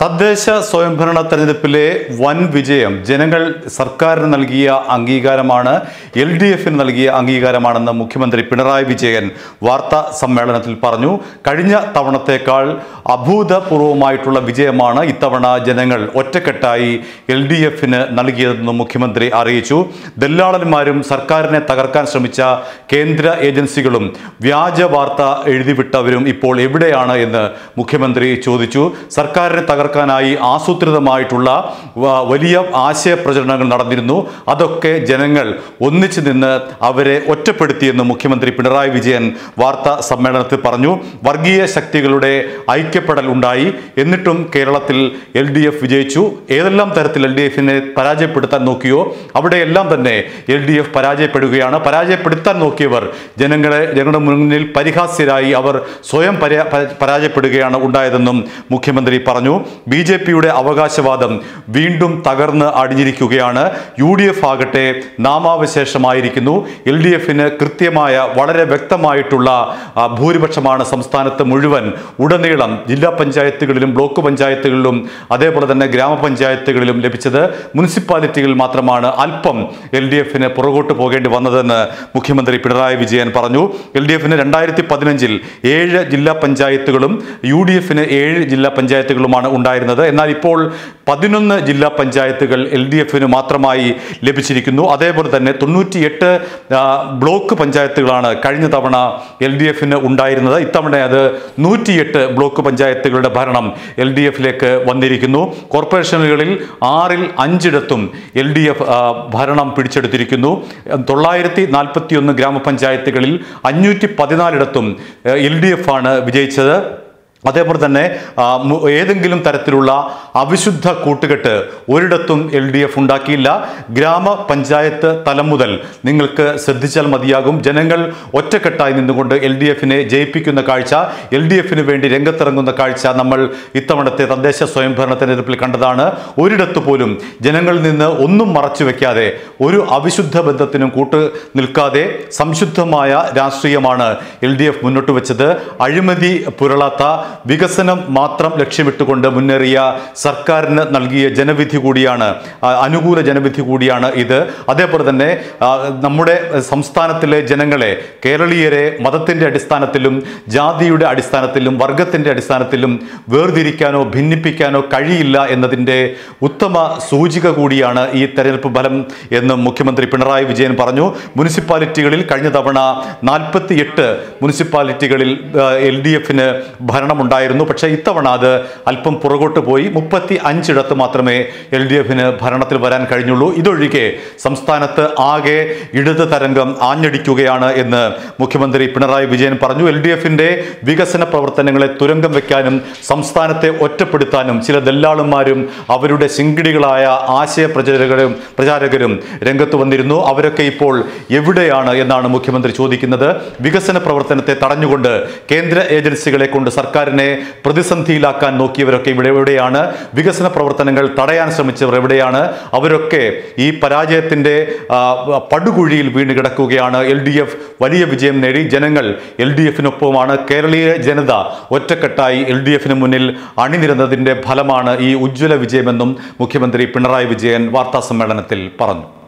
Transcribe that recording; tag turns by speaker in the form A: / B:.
A: തദ്ദേശ സ്വയംഭരണ തെരഞ്ഞെടുപ്പിലെ വൻ വിജയം ജനങ്ങൾ സർക്കാരിന് നൽകിയ അംഗീകാരമാണ് എൽ ഡി എഫിന് നൽകിയ അംഗീകാരമാണെന്ന് മുഖ്യമന്ത്രി പിണറായി വിജയൻ വാർത്താ സമ്മേളനത്തിൽ പറഞ്ഞു കഴിഞ്ഞ തവണത്തേക്കാൾ അഭൂതപൂർവമായിട്ടുള്ള വിജയമാണ് ഇത്തവണ ജനങ്ങൾ ഒറ്റക്കെട്ടായി എൽ ഡി എഫിന് നൽകിയതെന്ന് മുഖ്യമന്ത്രി അറിയിച്ചു ദല്ലാളന്മാരും സർക്കാരിനെ തകർക്കാൻ ശ്രമിച്ച കേന്ദ്ര ഏജൻസികളും വ്യാജ വാർത്ത എഴുതിവിട്ടവരും ഇപ്പോൾ എവിടെയാണ് എന്ന് മുഖ്യമന്ത്രി ചോദിച്ചു സർക്കാരിനെ തകർക്കാനായി ആസൂത്രിതമായിട്ടുള്ള വ- വലിയ ആശയപ്രചരണങ്ങൾ നടന്നിരുന്നു അതൊക്കെ ജനങ്ങൾ ഒന്നിച്ചു നിന്ന് അവരെ ഒറ്റപ്പെടുത്തിയെന്ന് മുഖ്യമന്ത്രി പിണറായി വിജയൻ വാർത്താ സമ്മേളനത്തിൽ പറഞ്ഞു വർഗീയ ശക്തികളുടെ ഐക്യപ്പെടൽ ഉണ്ടായി എന്നിട്ടും കേരളത്തിൽ എൽ ഡി എഫ് വിജയിച്ചു ഏതെല്ലാം തരത്തിൽ എൽ ഡി എഫിനെ പരാജയപ്പെടുത്താൻ നോക്കിയോ അവിടെയെല്ലാം തന്നെ എൽ ഡി എഫ് പരാജയപ്പെടുകയാണ് പരാജയപ്പെടുത്താൻ നോക്കിയവർ ജനങ്ങളെ ജനങ്ങളുടെ മുന്നിൽ പരിഹാസ്യരായി അവർ സ്വയം പരാ- പ- പരാജയപ്പെടുകയാണ് ഉണ്ടായതെന്നും മുഖ്യമന്ത്രി പറഞ്ഞു ബി ജെ പിയുടെ അവകാശവാദം വീണ്ടും തകർന്ന് അടിഞ്ഞിരിക്കുകയാണ് യു ഡി എഫ് ആകട്ടെ നാമാവശേഷമായിരിക്കുന്നു എൽ ഡി എഫിന് കൃത്യമായ വളരെ വ്യക്തമായിട്ടുള്ള ആ, ഭൂരിപക്ഷമാണ് സംസ്ഥാനത്ത് മുഴുവൻ ഉടനീളം ജില്ലാ പഞ്ചായത്തുകളിലും ബ്ലോക്ക് പഞ്ചായത്തുകളിലും അതേപോലെ തന്നെ ഗ്രാമപഞ്ചായത്തുകളിലും ലഭിച്ചത് മുനിസിപ്പാലിറ്റികളിൽ മാത്രമാണ് അല്പം എൽ ഡി എഫിന് പുറകോട്ട് പോകേണ്ടി വന്നതെന്ന് മുഖ്യമന്ത്രി പിണറായി വിജയൻ പറഞ്ഞു എൽ ഡി എഫിന് രണ്ടായിരത്തി പതിനഞ്ചിൽ ഏഴ് ജില്ലാ പഞ്ചായത്തുകളും യു ഡി എഫിന് ഏഴ് ജില്ലാ പഞ്ചായത്തുകളുമാണ് ഉണ്ടായിരുന്നത് എന്നാൽ ഇപ്പോൾ പതിനൊന്ന് ജില്ലാ പഞ്ചായത്തുകൾ എൽ ഡി എഫിന് മാത്രമായി ലഭിച്ചിരിക്കുന്നു അതേപോലെ തന്നെ തൊണ്ണൂറ്റിയെട്ട് ആ, ബ്ലോക്ക് പഞ്ചായത്തുകളാണ് കഴിഞ്ഞ തവണ എൽ ഡി എഫിന് ഉണ്ടായിരുന്നത് ഇത്തവണ അത് നൂറ്റിയെട്ട് ബ്ലോക്ക് പഞ്ചായത്തുകളുടെ ഭരണം എൽ ഡി എഫിലേക്ക് വന്നിരിക്കുന്നു കോർപ്പറേഷനുകളിൽ ആറിൽ അഞ്ചിടത്തും എൽ ഡി എഫ് ഭരണം പിടിച്ചെടുത്തിരിക്കുന്നു തൊള്ളായിരത്തി നാൽപ്പത്തിയൊന്ന് ഗ്രാമപഞ്ചായത്തുകളിൽ അഞ്ഞൂറ്റി പതിനാലിടത്തും എൽ ഡി എഫ് ആണ് വിജയിച്ചത് അതേപോലെ തന്നെ ആ, മു- ഏതെങ്കിലും തരത്തിലുള്ള അവിശുദ്ധ കൂട്ടുകെട്ട് ഒരിടത്തും എൽ ഡി എഫ് ഉണ്ടാക്കിയില്ല ഗ്രാമപഞ്ചായത്ത് തലം മുതൽ നിങ്ങൾക്ക് ശ്രദ്ധിച്ചാൽ മതിയാകും ജനങ്ങൾ ഒറ്റക്കെട്ടായി നിന്നുകൊണ്ട് എൽ ഡി എഫിനെ ജയിപ്പിക്കുന്ന കാഴ്ച എൽ ഡി എഫിന് വേണ്ടി രംഗത്തിറങ്ങുന്ന കാഴ്ച നമ്മൾ ഇത്തവണത്തെ തദ്ദേശ സ്വയംഭരണ തെരഞ്ഞെടുപ്പിൽ കണ്ടതാണ് ഒരിടത്ത് പോലും ജനങ്ങളിൽ നിന്ന് ഒന്നും മറച്ചു വെക്കാതെ ഒരു അവിശുദ്ധ ബന്ധത്തിനും കൂട്ട് നിൽക്കാതെ സംശുദ്ധമായ രാഷ്ട്രീയമാണ് എൽ ഡി എഫ് മുന്നോട്ട് വെച്ചത് അഴിമതി പുരളാത്ത വികസനം മാത്രം ലക്ഷ്യമിട്ടുകൊണ്ട് മുന്നേറിയ സർക്കാരിന് നൽകിയ ജനവിധി കൂടിയാണ് ആ, അനുകൂല ജനവിധി കൂടിയാണ് ഇത് അതേപോലെ തന്നെ ആ, നമ്മുടെ സംസ്ഥാനത്തിലെ ജനങ്ങളെ കേരളീയരെ മതത്തിൻ്റെ അടിസ്ഥാനത്തിലും ജാതിയുടെ അടിസ്ഥാനത്തിലും വർഗത്തിൻ്റെ അടിസ്ഥാനത്തിലും വേർതിരിക്കാനോ ഭിന്നിപ്പിക്കാനോ കഴിയില്ല എന്നതിൻ്റെ ഉത്തമ സൂചിക കൂടിയാണ് ഈ തെരഞ്ഞെടുപ്പ് ഫലം എന്ന് മുഖ്യമന്ത്രി പിണറായി വിജയൻ പറഞ്ഞു മുനിസിപ്പാലിറ്റികളിൽ കഴിഞ്ഞ തവണ നാൽപ്പത്തി എട്ട് മുനിസിപ്പാലിറ്റികളിൽ എൽ ഡി എഫിന് ഭരണമുണ്ടായിരുന്നു പക്ഷേ ഇത്തവണ അത് അല്പം പുറകോട്ട് പോയി മുപ്പത്തി അഞ്ചിടത്ത് മാത്രമേ എൽ ഡി എഫിന് ഭരണത്തിൽ വരാൻ കഴിഞ്ഞുള്ളൂ ഇതൊഴികെ സംസ്ഥാനത്ത് ആകെ ഇടത് തരംഗം ആഞ്ഞടിക്കുകയാണ് എന്ന് മുഖ്യമന്ത്രി പിണറായി വിജയൻ പറഞ്ഞു എൽ ഡി എഫിന്റെ വികസന പ്രവർത്തനങ്ങളെ തുരങ്കം വെക്കാനും സംസ്ഥാനത്തെ ഒറ്റപ്പെടുത്താനും ചില ദല്ലാളുമാരും അവരുടെ ശിങ്കിടികളായ ആശയ പ്രചാരകരും പ്രചാരകരും രംഗത്ത് വന്നിരുന്നു അവരൊക്കെ ഇപ്പോൾ എവിടെയാണ് എന്നാണ് മുഖ്യമന്ത്രി ചോദിക്കുന്നത് വികസന പ്രവർത്തനത്തെ തടഞ്ഞുകൊണ്ട് കേന്ദ്ര ഏജൻസികളെ കൊണ്ട് സർക്കാരിനെ പ്രതിസന്ധിയിലാക്കാൻ നോക്കിയവരൊക്കെ ഇവിടെ എവിടെയാണ് വികസന പ്രവർത്തനങ്ങൾ തടയാൻ ശ്രമിച്ചവർ എവിടെയാണ് അവരൊക്കെ ഈ പരാജയത്തിന്റെ ആ, പടുകുഴിയിൽ വീണ് കിടക്കുകയാണ് എൽ ഡി എഫ് വലിയ വിജയം നേടി ജനങ്ങൾ എൽ ഡി എഫിനൊപ്പമാണ് കേരളീയ ജനത ഒറ്റക്കെട്ടായി എൽ ഡി എഫിന് മുന്നിൽ അണിനിരുന്നതിന്റെ ഫലമാണ് ഈ ഉജ്ജ്വല വിജയമെന്നും മുഖ്യമന്ത്രി പിണറായി വിജയൻ വാർത്താ സമ്മേളനത്തിൽ പറഞ്ഞു